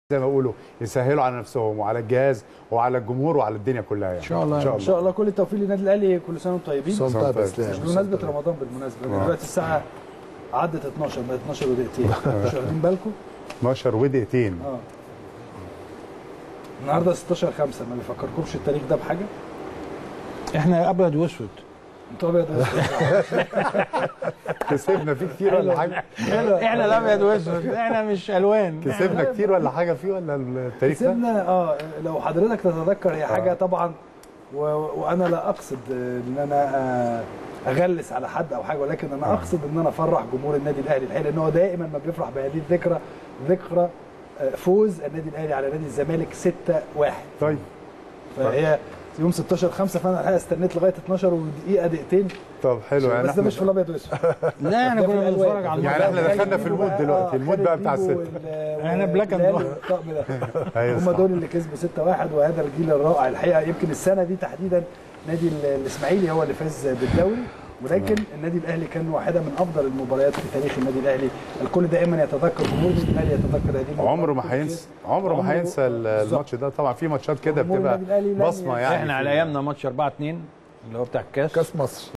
زي ما بيقولوا يسهلوا على نفسهم وعلى الجهاز وعلى الجمهور وعلى الدنيا كلها يعني ان شاء الله ان شاء ان الله شاء الله كل التوفيق للنادي الاهلي كل سنه وانتم طيبين صوم طيب طيب. اسلام مش بمناسبه رمضان بالمناسبه آه. دلوقتي الساعه عدت 12 بقت 12 ودقيقتين مش واخدين بالكم 12 ودقيقتين اه النهارده 16 5 ما بيفكركمش التاريخ ده بحاجه احنا ابيض واسود انتوا ابيض وأسود. كسبنا فيه كتير ولا حاجه احنا الابيض واسود احنا مش الوان كسبنا كتير ولا حاجه فيه ولا التاريخ ده كسبنا اه لو حضرتك تتذكر هي حاجه طبعا و... وانا لا اقصد ان انا آه، اغلس على حد او حاجه ولكن انا اقصد ان انا افرح جمهور النادي الاهلي الحقيقه لان هو دائما ما بيفرح بهذه الذكرى ذكرى آه، فوز النادي الاهلي على نادي الزمالك 6 1 طيب فهي يوم 16 5 فانا الحقيقه استنيت لغايه 12 ودقيقه دقيقتين طب حلو يعني بس ده احنا مش في الابيض واسود لا احنا ده في كنا الألوان. بنتفرج على يعني الماتش. احنا دخلنا في المود دلوقتي، المود بقى بتاع الستة. احنا black and white. الطقم ده ايوه هم صح. دول اللي كسبوا 6 1 وهذا الجيل الرائع الحقيقه يمكن السنه دي تحديدا نادي ال- الاسماعيلي هو اللي فاز بالدوري ولكن النادي الاهلي كان واحده من افضل المباريات في تاريخ النادي الاهلي الكل دائما يتذكر جمهور النادي الاهلي يتذكر هذه المباراه عمره ما هينسى عمره ما هينسى ال- بالظبط. الماتش ده طبعا في ماتشات كده جمهور بتبقى النادي الأهلي لن بصمه يعني احنا على ايامنا ماتش 4 2 اللي هو بتاع الكاس كاس مصر